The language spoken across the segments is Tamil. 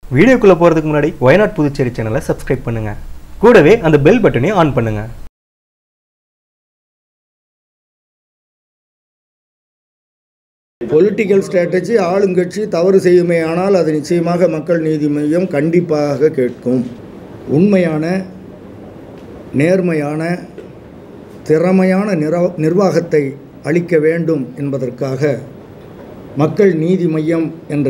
வீடியோக்குள்ளே போகிறதுக்கு முன்னாடி வயநாட் புதுச்சேரி சேனலை சப்ஸ்கிரைப் பண்ணுங்கள் கூடவே அந்த பெல் பட்டனையும் ஆன் பண்ணுங்கள் பொலிட்டிக்கல் ஸ்ட்ராட்டஜி ஆளுங்கட்சி தவறு செய்யுமே ஆனால் அது நிச்சயமாக மக்கள் நீதி மையம் கண்டிப்பாக கேட்கும் உண்மையான நேர்மையான திறமையான நிற நிர்வாகத்தை அளிக்க வேண்டும் என்பதற்காக மக்கள் நீதி மையம் என்ற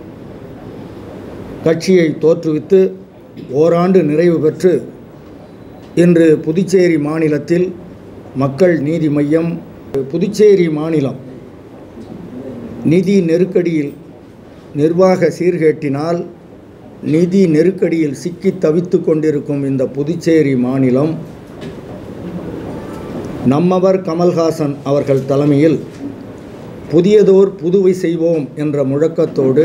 கட்சியை தோற்றுவித்து ஓராண்டு நிறைவு பெற்று இன்று புதுச்சேரி மாநிலத்தில் மக்கள் நீதி மையம் புதுச்சேரி மாநிலம் நிதி நெருக்கடியில் நிர்வாக சீர்கேட்டினால் நிதி நெருக்கடியில் சிக்கி தவித்து கொண்டிருக்கும் இந்த புதுச்சேரி மாநிலம் நம்மவர் கமல்ஹாசன் அவர்கள் தலைமையில் புதியதோர் புதுவை செய்வோம் என்ற முழக்கத்தோடு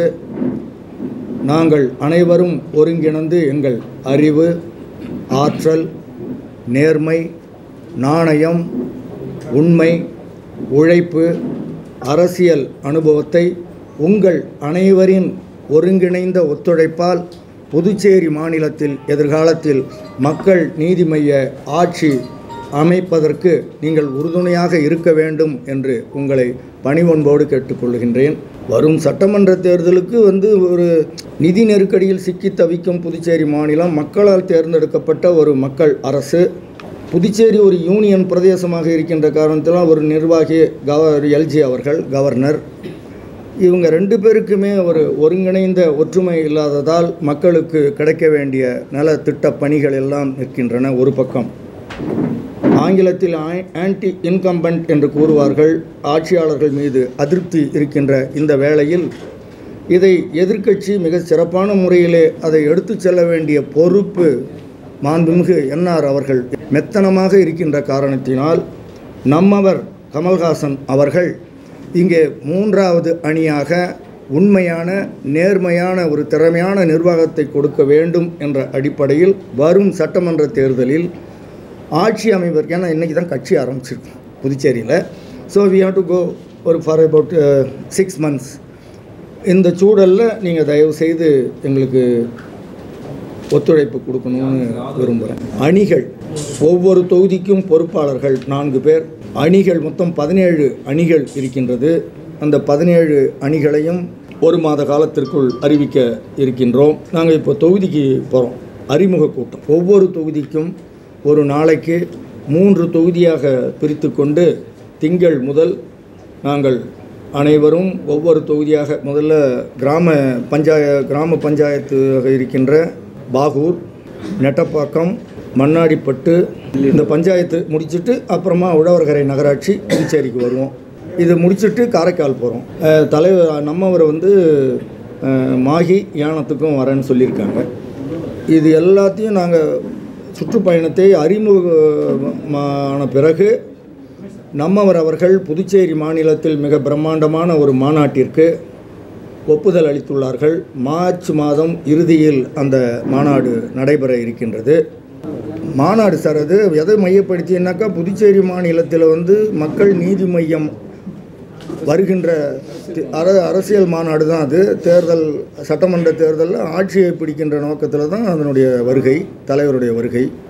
நாங்கள் அனைவரும் ஒருங்கிணைந்து எங்கள் அறிவு ஆற்றல் நேர்மை நாணயம் உண்மை உழைப்பு அரசியல் அனுபவத்தை உங்கள் அனைவரின் ஒருங்கிணைந்த ஒத்துழைப்பால் புதுச்சேரி மாநிலத்தில் எதிர்காலத்தில் மக்கள் நீதி மைய ஆட்சி அமைப்பதற்கு நீங்கள் உறுதுணையாக இருக்க வேண்டும் என்று உங்களை பணிவன்போடு கேட்டுக்கொள்கின்றேன் வரும் சட்டமன்ற தேர்தலுக்கு வந்து ஒரு நிதி நெருக்கடியில் சிக்கி தவிக்கும் புதுச்சேரி மாநிலம் மக்களால் தேர்ந்தெடுக்கப்பட்ட ஒரு மக்கள் அரசு புதுச்சேரி ஒரு யூனியன் பிரதேசமாக இருக்கின்ற காரணத்தினால் ஒரு நிர்வாகி கவர் எல்ஜி அவர்கள் கவர்னர் இவங்க ரெண்டு பேருக்குமே ஒரு ஒருங்கிணைந்த ஒற்றுமை இல்லாததால் மக்களுக்கு கிடைக்க வேண்டிய நல திட்ட பணிகள் எல்லாம் நிற்கின்றன ஒரு பக்கம் ஆங்கிலத்தில் ஆன்டி இன்கம்பண்ட் என்று கூறுவார்கள் ஆட்சியாளர்கள் மீது அதிருப்தி இருக்கின்ற இந்த வேளையில் இதை எதிர்க்கட்சி மிக சிறப்பான முறையிலே அதை எடுத்துச் செல்ல வேண்டிய பொறுப்பு மாண்புமிகு என்ஆர் அவர்கள் மெத்தனமாக இருக்கின்ற காரணத்தினால் நம்மவர் கமல்ஹாசன் அவர்கள் இங்கே மூன்றாவது அணியாக உண்மையான நேர்மையான ஒரு திறமையான நிர்வாகத்தை கொடுக்க வேண்டும் என்ற அடிப்படையில் வரும் சட்டமன்ற தேர்தலில் ஆட்சி அமைவதற்கு ஏன்னா இன்றைக்கி தான் கட்சி ஆரம்பிச்சிருக்கோம் புதுச்சேரியில் so we have to go ஒரு ஃபார் அபவுட் சிக்ஸ் மந்த்ஸ் இந்த சூழலில் நீங்கள் தயவு செய்து எங்களுக்கு ஒத்துழைப்பு கொடுக்கணும்னு விரும்புகிறேன் அணிகள் ஒவ்வொரு தொகுதிக்கும் பொறுப்பாளர்கள் நான்கு பேர் அணிகள் மொத்தம் பதினேழு அணிகள் இருக்கின்றது அந்த பதினேழு அணிகளையும் ஒரு மாத காலத்திற்குள் அறிவிக்க இருக்கின்றோம் நாங்கள் இப்போ தொகுதிக்கு போகிறோம் அறிமுக கூட்டம் ஒவ்வொரு தொகுதிக்கும் ஒரு நாளைக்கு மூன்று தொகுதியாக பிரித்து கொண்டு திங்கள் முதல் நாங்கள் அனைவரும் ஒவ்வொரு தொகுதியாக முதல்ல கிராம பஞ்சாய கிராம பஞ்சாயத்தாக இருக்கின்ற பாகூர் நெட்டப்பாக்கம் மண்ணாடிப்பட்டு இந்த பஞ்சாயத்து முடிச்சுட்டு அப்புறமா உழவர்கரை நகராட்சி புதுச்சேரிக்கு வருவோம் இது முடிச்சுட்டு காரைக்கால் போகிறோம் தலைவர் நம்மவர் வந்து அஹ், மாகி யானத்துக்கும் வரேன்னு சொல்லியிருக்காங்க இது எல்லாத்தையும் நாங்கள் சுற்றுப்பயணத்தை அறிமுகமான பிறகு நம்மவர் அவர்கள் புதுச்சேரி மாநிலத்தில் மிக பிரம்மாண்டமான ஒரு மாநாட்டிற்கு ஒப்புதல் அளித்துள்ளார்கள் மார்ச் மாதம் இறுதியில் அந்த மாநாடு நடைபெற இருக்கின்றது மாநாடு சார் அது எதை மையப்படுத்தினாக்கா புதுச்சேரி மாநிலத்தில் வந்து மக்கள் நீதி மையம் வருகின்ற தி- அர அரசியல் மாநாடு தான் அது தேர்தல் சட்டமன்ற தேர்தலில் ஆட்சியை பிடிக்கின்ற நோக்கத்தில் தான் அதனுடைய வருகை தலைவருடைய வருகை